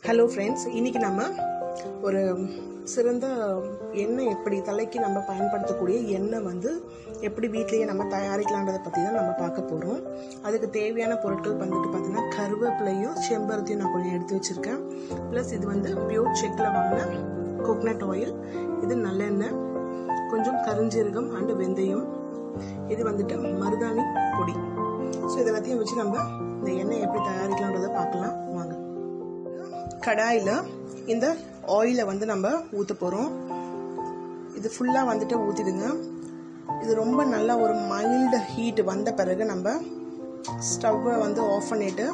hello friends இன்னைக்கு நம்ம ஒரு சிறந்த எண்ணெய் எப்படி தலைக்கு நம்ம பயன்படுத்தக்கூடிய எண்ணெய் வந்து எப்படி வீட்லேயே நம்ம தயாரிக்கலான்றதை பற்றி தான் நம்ம பார்க்க போகிறோம் அதுக்கு தேவையான பொருட்கள் வந்துட்டு பார்த்தீங்கன்னா கருவேப்பிலையும் செம்பருத்தியும் நான் கொஞ்சம் எடுத்து வச்சுருக்கேன் ப்ளஸ் இது வந்து பியூர் செக்கில் வாங்கின கோகனட் ஆயில் இது நல்லெண்ணெய் கொஞ்சம் கருஞ்சீரகம் அண்டு வெந்தயம் இது வந்துட்டு மருதாணி பொடி ஸோ இதை எல்லாத்தையும் வச்சு நம்ம இந்த எண்ணெய் எப்படி தயாரிக்கலான்றதை பார்க்கலாம் வாங்க கடாயில் இந்த ஆயிலை வந்து நம்ம ஊற்ற போகிறோம் இது ஃபுல்லாக வந்துட்டு ஊற்றிடுங்க இது ரொம்ப நல்லா ஒரு மைல்டு ஹீட் வந்த பிறகு நம்ம ஸ்டவ்வை வந்து ஆஃப் பண்ணிவிட்டு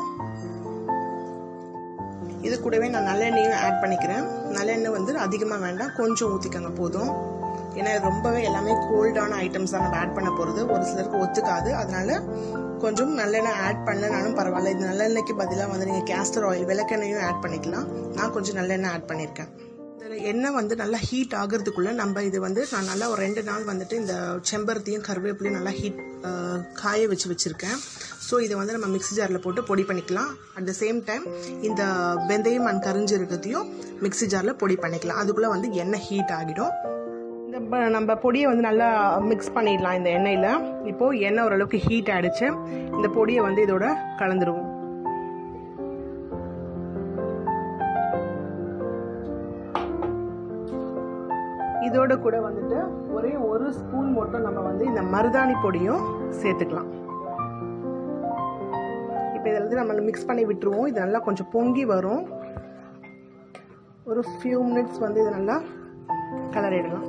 இது கூடவே நான் நல்லெண்ணெயும் ஆட் பண்ணிக்கிறேன் நல்லெண்ணெய் வந்து அதிகமாக வேண்டாம் கொஞ்சம் ஊற்றிக்கங்க போதும் ஏன்னா இது ரொம்பவே எல்லாமே கோல்டான ஐட்டம்ஸ் தான் நம்ம ஆட் பண்ண போகிறது ஒரு சிலருக்கு ஒத்துக்காது அதனால கொஞ்சம் நல்லெண்ணெய் ஆட் பண்ணலனாலும் பரவாயில்ல இது நல்லெண்ணெய்க்கு பதிலாக வந்து நீங்கள் கேஸ்டர் ஆயில் விளக்கெண்ணையும் ஆட் பண்ணிக்கலாம் நான் கொஞ்சம் நல்லெண்ணெய் ஆட் பண்ணியிருக்கேன் இந்த எண்ணெய் வந்து நல்லா ஹீட் ஆகிறதுக்குள்ள நம்ம இது வந்து நான் நல்லா ஒரு ரெண்டு நாள் வந்துட்டு இந்த செம்பருத்தியும் கருவேப்பிலையும் நல்லா ஹீட் காய வச்சு வச்சுருக்கேன் ஸோ இதை வந்து நம்ம மிக்ஸி ஜாரில் போட்டு பொடி பண்ணிக்கலாம் அட் த சேம் டைம் இந்த வெந்தயம் அண்ட் கரிஞ்சிருக்கத்தையும் மிக்ஸி ஜாரில் பொடி பண்ணிக்கலாம் அதுக்குள்ளே வந்து எண்ணெய் ஹீட் ஆகிடும் இந்த ப- நம்ம பொடியை வந்து நல்லா மிக்ஸ் பண்ணிடலாம் இந்த எண்ணெயில் இப்போது எண்ணெய் ஓரளவுக்கு ஹீட் ஆகிடுச்சு இந்த பொடியை வந்து இதோட கலந்துருவோம் இதோட கூட வந்துட்டு ஒரே ஒரு ஸ்பூன் மட்டும் நம்ம வந்து இந்த மருதாணி பொடியும் சேர்த்துக்கலாம் இப்போ இதில் வந்து நம்ம மிக்ஸ் பண்ணி விட்டுருவோம் இது நல்லா கொஞ்சம் பொங்கி வரும் ஒரு ஃபியூ மினிட்ஸ் வந்து இது நல்லா கலரிடலாம்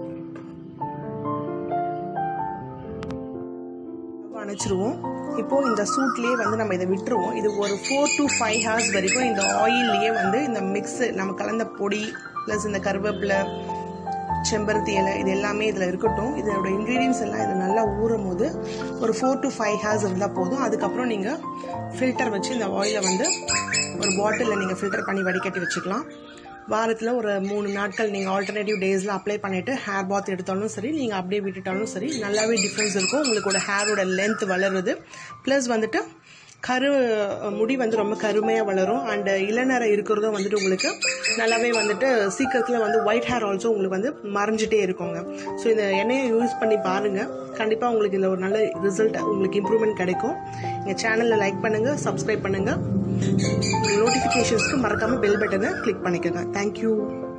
அணைச்சிருவோம் இப்போ இந்த சூட்லேயே வந்து நம்ம இதை விட்டுருவோம் இது ஒரு ஃபோர் டு ஃபைவ் ஹவர்ஸ் வரைக்கும் இந்த ஆயில்லையே வந்து இந்த மிக்ஸ் நம்ம கலந்த பொடி ப்ளஸ் இந்த கருவேப்பிலை செம்பருத்தி இலை இது எல்லாமே இதில் இருக்கட்டும் இதோட இன்க்ரீடியன்ஸ் எல்லாம் இது நல்லா ஊறும் போது ஒரு ஃபோர் டு ஃபைவ் ஹவர்ஸ் இருந்தால் போதும் அதுக்கப்புறம் நீங்கள் ஃபில்டர் வச்சு இந்த ஆயிலை வந்து ஒரு பாட்டிலில் நீங்கள் ஃபில்டர் பண்ணி வடிகட்டி வச்சுக்கலாம் வாரத்தில் ஒரு மூணு நாட்கள் நீங்கள் ஆல்டர்னேட்டிவ் டேஸில் அப்ளை பண்ணிவிட்டு ஹேர் பாத் எடுத்தாலும் சரி நீங்கள் அப்படியே விட்டுட்டாலும் சரி நல்லாவே டிஃப்ரென்ஸ் இருக்கும் உங்களோட ஹேரோட லென்த் வளருது ப்ளஸ் வந்துட்டு கரு முடி வந்து ரொம்ப கருமையாக வளரும் அண்ட் இளநரை இருக்கிறதும் வந்துட்டு உங்களுக்கு நல்லாவே வந்துட்டு சீக்கிரத்தில் வந்து ஒயிட் ஹேர் ஆல்சோ உங்களுக்கு வந்து மறைஞ்சிட்டே இருக்குங்க ஸோ இந்த எண்ணெயை யூஸ் பண்ணி பாருங்கள் கண்டிப்பாக உங்களுக்கு இந்த ஒரு நல்ல ரிசல்ட் உங்களுக்கு இம்ப்ரூவ்மெண்ட் கிடைக்கும் எங்கள் சேனலில் லைக் பண்ணுங்கள் சப்ஸ்கிரைப் பண்ணுங்கள் நோட்டிஃபிகேஷன்ஸ்க்கு மறக்காமல் பெல் பட்டனை கிளிக் பண்ணிக்கோங்க தேங்க்யூ